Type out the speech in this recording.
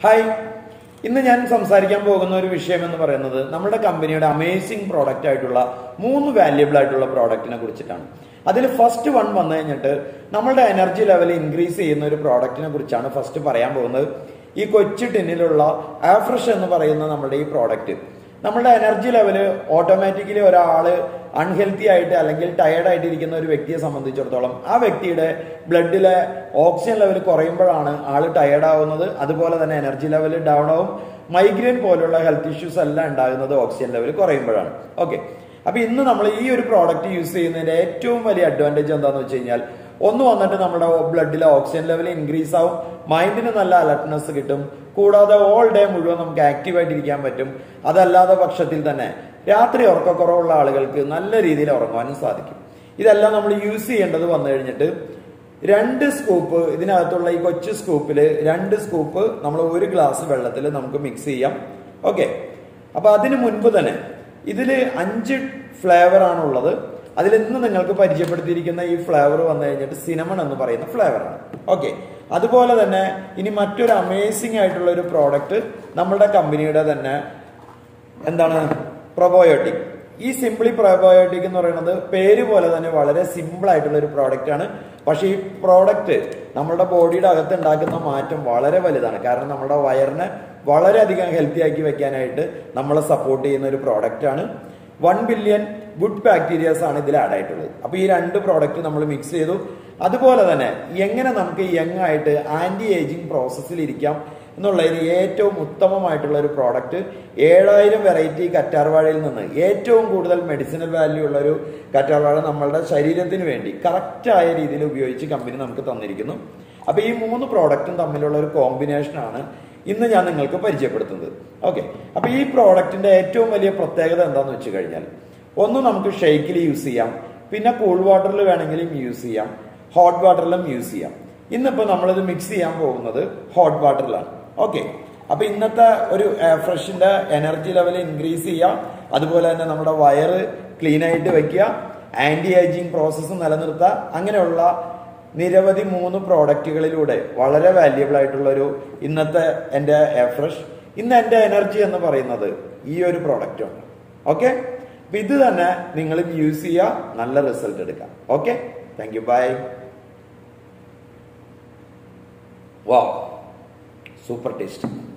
hi ഇന്ന് ഞാൻ സംസാരിക്കാൻ പോകുന്ന ഒരു വിഷയം എന്ന് പറയുന്നത് നമ്മുടെ കമ്പനിയുടെ അമേസിംഗ് പ്രോഡക്റ്റ് ആയിട്ടുള്ള മൂന്ന് വാല്യുബിൾ ആയിട്ടുള്ള പ്രോഡക്റ്റിനെ കുറിച്ചിട്ടാണ് അതിൽ ഫസ്റ്റ് വൺ വന്നു കഴിഞ്ഞിട്ട് നമ്മളുടെ എനർജി ലെവൽ ഇൻക്രീസ് ചെയ്യുന്ന ഒരു പ്രോഡക്റ്റിനെ കുറിച്ചാണ് ഫസ്റ്റ് പറയാൻ പോകുന്നത് ഈ കൊച്ചു ടിന്നിലുള്ള ആഫ്രഷ് എന്ന് പറയുന്ന നമ്മുടെ ഈ പ്രോഡക്റ്റ് നമ്മുടെ എനർജി ലെവല് ഓട്ടോമാറ്റിക്കലി ഒരാള് അൺഹെൽത്തി ആയിട്ട് അല്ലെങ്കിൽ ടയർഡ് ആയിട്ട് ഇരിക്കുന്ന ഒരു വ്യക്തിയെ സംബന്ധിച്ചിടത്തോളം ആ വ്യക്തിയുടെ ബ്ലഡിലെ ഓക്സിജൻ ലെവൽ കുറയുമ്പോഴാണ് ആള് ടയർഡ് ആവുന്നത് അതുപോലെ തന്നെ എനർജി ലെവൽ ഡൗൺ ആവും മൈഗ്രെയിൻ പോലുള്ള ഹെൽത്ത് ഇഷ്യൂസ് എല്ലാം ഉണ്ടാകുന്നത് ഓക്സിജൻ ലെവൽ കുറയുമ്പോഴാണ് ഓക്കെ അപ്പൊ ഇന്ന് നമ്മൾ ഈ ഒരു പ്രോഡക്റ്റ് യൂസ് ചെയ്യുന്നതിന്റെ ഏറ്റവും വലിയ അഡ്വാൻറ്റേജ് എന്താണെന്ന് വെച്ച് കഴിഞ്ഞാൽ ഒന്ന് വന്നിട്ട് നമ്മുടെ ബ്ലഡിലെ ഓക്സിജൻ ലെവൽ ഇൻക്രീസ് ആവും മൈൻഡിന് നല്ല അലർട്ട്നെസ് കിട്ടും കൂടാതെ ഓൾ ഡേ മുഴുവൻ നമുക്ക് ആക്റ്റീവ് ആയിട്ടിരിക്കാൻ പറ്റും അതല്ലാതെ പക്ഷത്തിൽ തന്നെ രാത്രി ഉറക്കക്കുറവുള്ള ആളുകൾക്ക് നല്ല രീതിയിൽ ഉറങ്ങാനും സാധിക്കും ഇതെല്ലാം നമ്മൾ യൂസ് ചെയ്യേണ്ടത് വന്നു കഴിഞ്ഞിട്ട് രണ്ട് സ്കൂപ്പ് ഇതിനകത്തുള്ള ഈ കൊച്ചു സ്കൂപ്പിൽ രണ്ട് സ്കൂപ്പ് നമ്മൾ ഒരു ഗ്ലാസ് വെള്ളത്തിൽ നമുക്ക് മിക്സ് ചെയ്യാം ഓക്കെ അപ്പൊ അതിന് മുൻപ് തന്നെ ഇതിൽ അഞ്ച് ഫ്ലേവർ ആണുള്ളത് അതിൽ ഇന്ന് നിങ്ങൾക്ക് പരിചയപ്പെടുത്തിയിരിക്കുന്ന ഈ ഫ്ലേവർ വന്നു കഴിഞ്ഞിട്ട് സിനമൺ എന്ന് പറയുന്ന ഫ്ലേവറാണ് ഓക്കെ അതുപോലെ തന്നെ ഇനി മറ്റൊരു അമേസിംഗ് ആയിട്ടുള്ള ഒരു പ്രോഡക്റ്റ് നമ്മളുടെ കമ്പനിയുടെ തന്നെ എന്താണ് പ്രൊബയോട്ടിക് ഈ സിംപ്ലി പ്രൊബയോട്ടിക് എന്ന് പറയുന്നത് പേര് പോലെ തന്നെ വളരെ സിമ്പിൾ ആയിട്ടുള്ള ഒരു പ്രോഡക്റ്റ് ആണ് പക്ഷേ ഈ പ്രോഡക്റ്റ് നമ്മുടെ ബോഡിയുടെ അകത്ത് ഉണ്ടാക്കുന്ന മാറ്റം വളരെ വലുതാണ് കാരണം നമ്മുടെ വയറിനെ വളരെയധികം ഹെൽത്തി ആക്കി വെക്കാനായിട്ട് നമ്മളെ സപ്പോർട്ട് ചെയ്യുന്ന ഒരു പ്രോഡക്റ്റ് ആണ് വൺ ബില്യൺ ഗുഡ് ബാക്ടീരിയാസ് ആണ് ഇതിൽ ആഡ് ആയിട്ടുള്ളത് അപ്പൊ ഈ രണ്ട് പ്രോഡക്റ്റ് നമ്മൾ മിക്സ് ചെയ്തു അതുപോലെ തന്നെ എങ്ങനെ നമുക്ക് യങ് ആയിട്ട് ആന്റി ഏജിങ് പ്രോസസ്സിൽ ഇരിക്കാം എന്നുള്ളതിന് ഏറ്റവും ഉത്തമമായിട്ടുള്ള ഒരു പ്രോഡക്റ്റ് ഏഴായിരം വെറൈറ്റി കറ്റാർവാഴയിൽ നിന്ന് ഏറ്റവും കൂടുതൽ മെഡിസിനൽ വാല്യൂ ഉള്ള ഒരു കറ്റാർവാഴ നമ്മളുടെ ശരീരത്തിന് വേണ്ടി കറക്റ്റായ രീതിയിൽ ഉപയോഗിച്ച് കമ്പനി നമുക്ക് തന്നിരിക്കുന്നു അപ്പൊ ഈ മൂന്ന് പ്രോഡക്റ്റും തമ്മിലുള്ള ഒരു കോമ്പിനേഷൻ ആണ് ഇന്ന് ഞാൻ നിങ്ങൾക്ക് പരിചയപ്പെടുത്തുന്നത് ഓക്കെ അപ്പൊ ഈ പ്രോഡക്റ്റിന്റെ ഏറ്റവും വലിയ പ്രത്യേകത എന്താണെന്ന് വെച്ച് കഴിഞ്ഞാൽ ഒന്ന് നമുക്ക് ഷെയ്ക്കിൽ യൂസ് ചെയ്യാം പിന്നെ കൂൾ വാട്ടറിൽ വേണമെങ്കിലും യൂസ് ചെയ്യാം ഹോട്ട് വാട്ടറിലും യൂസ് ചെയ്യാം ഇന്നിപ്പോ നമ്മളിത് മിക്സ് ചെയ്യാൻ പോകുന്നത് ഹോട്ട് വാട്ടറിലാണ് ഓക്കെ അപ്പൊ ഇന്നത്തെ ഒരു ഫ്രഷിന്റെ എനർജി ലെവൽ ഇൻക്രീസ് ചെയ്യാം അതുപോലെ തന്നെ നമ്മുടെ വയറ് ക്ലീൻ ആയിട്ട് വെക്കുക ആന്റി ഏജിങ് പ്രോസസ്സ് നിലനിർത്തുക അങ്ങനെയുള്ള നിരവധി മൂന്ന് പ്രോഡക്റ്റുകളിലൂടെ വളരെ വാല്യുബിൾ ആയിട്ടുള്ള ഒരു ഇന്നത്തെ എൻ്റെ ഫ്രഷ് ഇന്ന് എൻ്റെ എനർജി എന്ന് പറയുന്നത് ഈ ഒരു പ്രോഡക്റ്റാണ് ഓക്കെ അപ്പൊ ഇത് തന്നെ നിങ്ങൾ യൂസ് ചെയ്യുക നല്ല റിസൾട്ട് എടുക്കാം ഓക്കെ താങ്ക് യു ബൈ വാ സൂപ്പർ ടേസ്റ്റ്